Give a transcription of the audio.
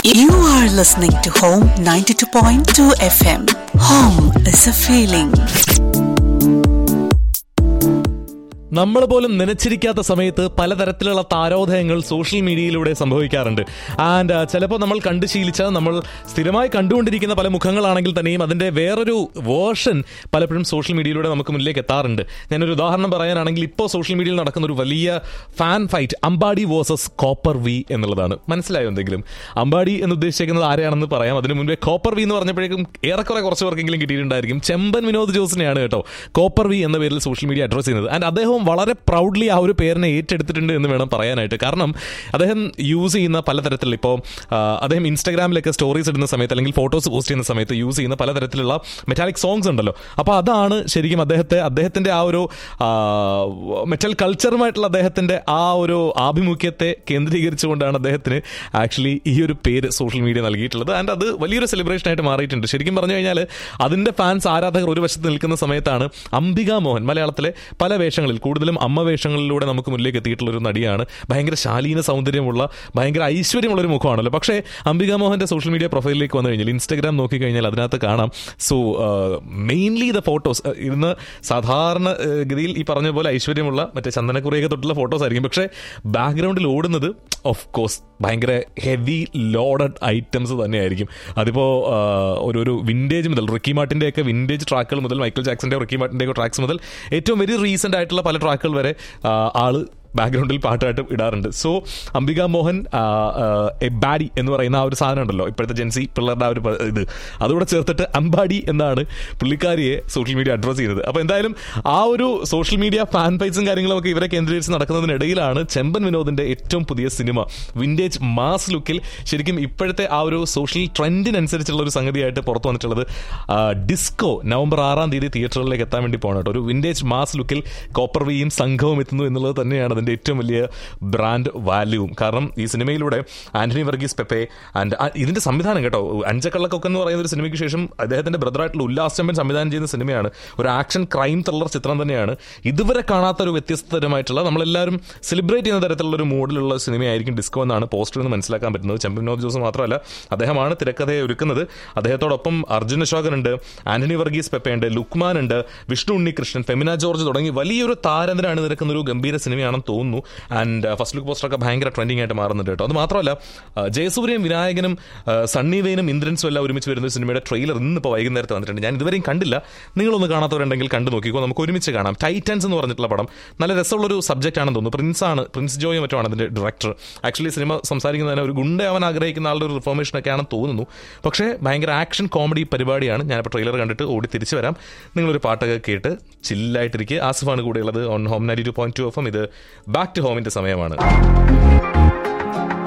You are listening to Home 92.2 FM. Home is a feeling. നമ്മൾ പോലും നനച്ചിരിക്കാത്ത സമയത്ത് പലതരത്തിലുള്ള താരോദയങ്ങൾ സോഷ്യൽ മീഡിയയിലൂടെ സംഭവിക്കാറുണ്ട് ആൻഡ് ചിലപ്പോൾ നമ്മൾ കണ്ടു ശീലിച്ച നമ്മൾ സ്ഥിരമായി കണ്ടുകൊണ്ടിരിക്കുന്ന പല മുഖങ്ങളാണെങ്കിൽ തന്നെയും അതിന്റെ വേറൊരു വേർഷൻ പലപ്പോഴും സോഷ്യൽ മീഡിയയിലൂടെ നമുക്ക് മുന്നിലേക്ക് എത്താറുണ്ട് ഞാനൊരു ഉദാഹരണം പറയാനാണെങ്കിൽ ഇപ്പോൾ സോഷ്യൽ മീഡിയയിൽ നടക്കുന്ന ഒരു വലിയ fan fight Ambadi versus copper V എന്നുള്ളതാണ് മനസ്സിലായോ എന്തെങ്കിലും അമ്പാടി എന്ന് ഉദ്ദേശിക്കുന്നത് ആരെയാണെന്ന് പറയാം അതിന് മുൻപേ കോപ്പർ വി എന്ന് പറഞ്ഞപ്പോഴേക്കും ഏറെക്കുറെ കുറച്ച് പേർക്കെങ്കിലും കിട്ടിയിട്ടുണ്ടായിരിക്കും ചെമ്പൻ വിനോദ് ജോസിനെയാണ് കേട്ടോ കോപ്പർ വി എന്ന പേരിൽ സോഷ്യൽ മീഡിയ അഡ്രസ് ചെയ്യുന്നത് ആൻഡ് അദ്ദേഹം വളരെ പ്രൗഡ്ലി ആ ഒരു പേരിനെ ഏറ്റെടുത്തിട്ടുണ്ട് എന്ന് വേണം പറയാനായിട്ട് കാരണം അദ്ദേഹം യൂസ് ചെയ്യുന്ന പലതരത്തിലുള്ള ഇപ്പോൾ അദ്ദേഹം ഇൻസ്റ്റാഗ്രാമിലൊക്കെ സ്റ്റോറീസ് ഇടുന്ന സമയത്ത് അല്ലെങ്കിൽ ഫോട്ടോസ് പോസ്റ്റ് ചെയ്യുന്ന സമയത്ത് യൂസ് ചെയ്യുന്ന പലതരത്തിലുള്ള മെറ്റാലിക് സോങ്സ് ഉണ്ടല്ലോ അപ്പോൾ അതാണ് ശരിക്കും അദ്ദേഹത്തെ അദ്ദേഹത്തിന്റെ ആ ഒരു മെറ്റൽ കൾച്ചറുമായിട്ടുള്ള അദ്ദേഹത്തിന്റെ ആ ഒരു ആഭിമുഖ്യത്തെ കേന്ദ്രീകരിച്ചുകൊണ്ടാണ് അദ്ദേഹത്തിന് ആക്ച്വലി ഈ ഒരു പേര് സോഷ്യൽ മീഡിയ നൽകിയിട്ടുള്ളത് ആൻഡ് അത് വലിയൊരു സെലിബ്രേഷൻ ആയിട്ട് മാറിയിട്ടുണ്ട് ശരിക്കും പറഞ്ഞു കഴിഞ്ഞാൽ അതിന്റെ ഫാൻസ് ആരാധകർ ഒരു വശത്ത് നിൽക്കുന്ന സമയത്താണ് അംബിക മോഹൻ മലയാളത്തിലെ പല വേഷങ്ങളിൽ കൂടുതലും അമ്മ വേഷങ്ങളിലൂടെ നമുക്ക് മുന്നിലേക്ക് എത്തിയിട്ടുള്ള ഒരു നടിയാണ് ഭയങ്കര ശാലീന സൗന്ദര്യമുള്ള ഭയങ്കര ഐശ്വര്യമുള്ള ഒരു മുഖമാണല്ലോ പക്ഷേ അംബിക മോഹന്റെ സോഷ്യൽ മീഡിയ പ്രൊഫൈലിലേക്ക് വന്നു കഴിഞ്ഞാൽ ഇൻസ്റ്റാഗ്രാം നോക്കിക്കഴിഞ്ഞാൽ അതിനകത്ത് കാണാം സോ മെയിൻലി ദ ഫോട്ടോസ് ഇന്ന് സാധാരണ uh, ഗതിയിൽ ഈ പറഞ്ഞ പോലെ ഐശ്വര്യമുള്ള മറ്റേ ചന്ദനക്കുറിയൊക്കെ തൊട്ടുള്ള ഫോട്ടോസ് ആയിരിക്കും പക്ഷേ ബാക്ക്ഗ്രൗണ്ടിൽ ഓടുന്നത് ഓഫ് കോഴ്സ് ഭയങ്കര ഹെവി ലോഡഡ് ഐറ്റംസ് തന്നെയായിരിക്കും അതിപ്പോൾ ഒരു ഒരു വിൻറ്റേജ് മുതൽ റിക്കി മാർട്ടിൻ്റെ ഒക്കെ വിൻറ്റേജ് ട്രാക്കുകൾ മുതൽ മൈക്കിൾ ജാക്സന്റെ റിക്കി മാർട്ടിൻ്റെ ഒക്കെ ട്രാക്സ് മുതൽ ഏറ്റവും വെരി റീസെൻ്റ് ആയിട്ടുള്ള പല ട്രാക്കുകൾ വരെ ആ, ആള് ബാക്ക്ഗ്രൗണ്ടിൽ പാട്ടായിട്ട് ഇടാറുണ്ട് so Ambika Mohan a baddie എന്ന് പറയുന്ന ആ ഒരു സാധനം ഉണ്ടല്ലോ ഇപ്പോഴത്തെ ജെൻസി പിള്ളേരുടെ ആ ഒരു പ- ഇത് അതുകൂടെ ചേർത്തിട്ട് അമ്പാടി എന്നാണ് പുള്ളിക്കാരിയെ സോഷ്യൽ മീഡിയ അഡ്രസ് ചെയ്യുന്നത് അപ്പോൾ എന്തായാലും ആ ഒരു സോഷ്യൽ മീഡിയ ഫാൻ പേജും കാര്യങ്ങളും ഒക്കെ ഇവരെ കേന്ദ്രീകരിച്ച് നടക്കുന്നതിനിടയിലാണ് ചെമ്പൻ വിനോദിന്റെ ഏറ്റവും പുതിയ സിനിമ വിൻറ്റേജ് മാസ് ലുക്കിൽ ശരിക്കും ഇപ്പോഴത്തെ ആ ഒരു സോഷ്യൽ ട്രെൻഡിനനുസരിച്ചുള്ള ഒരു സംഗതിയായിട്ട് പുറത്തു വന്നിട്ടുള്ളത് ആ, ഡിസ്കോ നവംബർ ആറാം തീയതി തിയേറ്ററുകളിലേക്ക് എത്താൻ വേണ്ടി പോകണം കേട്ടോ ഒരു വിൻറ്റേജ് മാസ് ലുക്കിൽ കോപ്പർ വിയും സംഘവും എത്തുന്നു എന്നുള്ളത് തന്നെയാണ് അതിന്റെ ഏറ്റവും വലിയ ബ്രാൻഡ് വാല്യൂവും കാരണം ഈ സിനിമയിലൂടെ ആന്റണി വർഗീസ് പെപ്പെ ആൻഡ് ഇതിന്റെ സംവിധാനം കേട്ടോ അഞ്ചക്കള്ളക്കൊക്കെ എന്ന് പറയുന്ന ഒരു സിനിമയ്ക്ക് ശേഷം അദ്ദേഹത്തിന്റെ ബ്രദറായിട്ടുള്ള ഉല്ലാസ് ചെമ്പൻ സംവിധാനം ചെയ്യുന്ന സിനിമയാണ് ഒരു ആക്ഷൻ ക്രൈം ത്രില്ലർ ചിത്രം തന്നെയാണ് ഇതുവരെ കാണാത്ത ഒരു വ്യത്യസ്തതരമായിട്ടുള്ള നമ്മളെല്ലാവരും സെലിബ്രേറ്റ് ചെയ്യുന്ന തരത്തിലുള്ള ഒരു മോഡിലുള്ള സിനിമയായിരിക്കും ഡിസ്കോ എന്നാണ് പോസ്റ്ററിൽ നിന്ന് മനസ്സിലാക്കാൻ പറ്റുന്നത് ചെമ്പൻ വിനോദ് ജോസ് മാത്രമല്ല അദ്ദേഹമാണ് തിരക്കഥയെ ഒരുക്കുന്നത് അദ്ദേഹത്തോടൊപ്പം അർജുൻ അശോകൻ ഉണ്ട് ആന്റണി വർഗീസ് പെപ്പെ ഉണ്ട് ലുക്മാൻ ഉണ്ട് വിഷ്ണു ഉണ്ണികൃഷ്ണൻ ഫെമിന ജോർജ് തുടങ്ങി വലിയൊരു താരന്തരാണ് നിരക്കുന്ന ഒരു ഗംഭീര സിനിമയാണെന്ന് തോന്നുന്നു ആൻഡ് ഫസ്റ്റ് ലുക്ക് പോസ്റ്ററൊക്കെ ഭയങ്കര ട്രെൻഡിങ് ആയിട്ട് മാറുന്നുണ്ട് കേട്ടോ അത് മാത്രമല്ല ആ, ജയസൂര്യയും വിനായകനും ആ, സണ്ണി വെയിനും ഇന്ദ്രൻസും എല്ലാം ഒരുമിച്ച് വരുന്ന ഒരു സിനിമയുടെ ട്രെയിലർ ഇന്നിപ്പോൾ വൈകുന്നേരത്ത് വന്നിട്ടുണ്ട് ഞാൻ ഇതുവരെയും കണ്ടില്ല നിങ്ങളൊന്ന് കാണാത്തവരുണ്ടെങ്കിൽ കണ്ടു നോക്കിക്കോ നമുക്ക് ഒരുമിച്ച് കാണാം ടൈറ്റൻസ് എന്ന് പറഞ്ഞിട്ടുള്ള പടം നല്ല രസമുള്ളൊരു സബ്ജക്റ്റ് ആണെന്ന് തോന്നുന്നു പ്രിൻസ് ആണ് പ്രിൻസ് ജോയും മറ്റുമാണ് അതിന്റെ ഡയറക്ടർ ആക്ച്വലി സിനിമ സംസാരിക്കുന്നതിന് ഒരു ഗുണ്ടയാവാൻ ആഗ്രഹിക്കുന്ന ആളുടെ ഒരു റിഫോർമേഷൻ ഒക്കെയാണെന്ന് തോന്നുന്നു പക്ഷേ ഭയങ്കര ആക്ഷൻ കോമഡി പരിപാടിയാണ് ഞാനിപ്പോൾ ട്രെയിലർ കണ്ടിട്ട് ഓടി തിരിച്ചു വരാം നിങ്ങളൊരു പാട്ടൊക്കെ കേട്ട് ചില്ലായിട്ടിരിക്കുക ആസിഫാണ് കൂടെയുള്ളത് on home ninety two point two F M ഇത് ബാക്ക് ടു ഹോമിന്റെ സമയമാണ്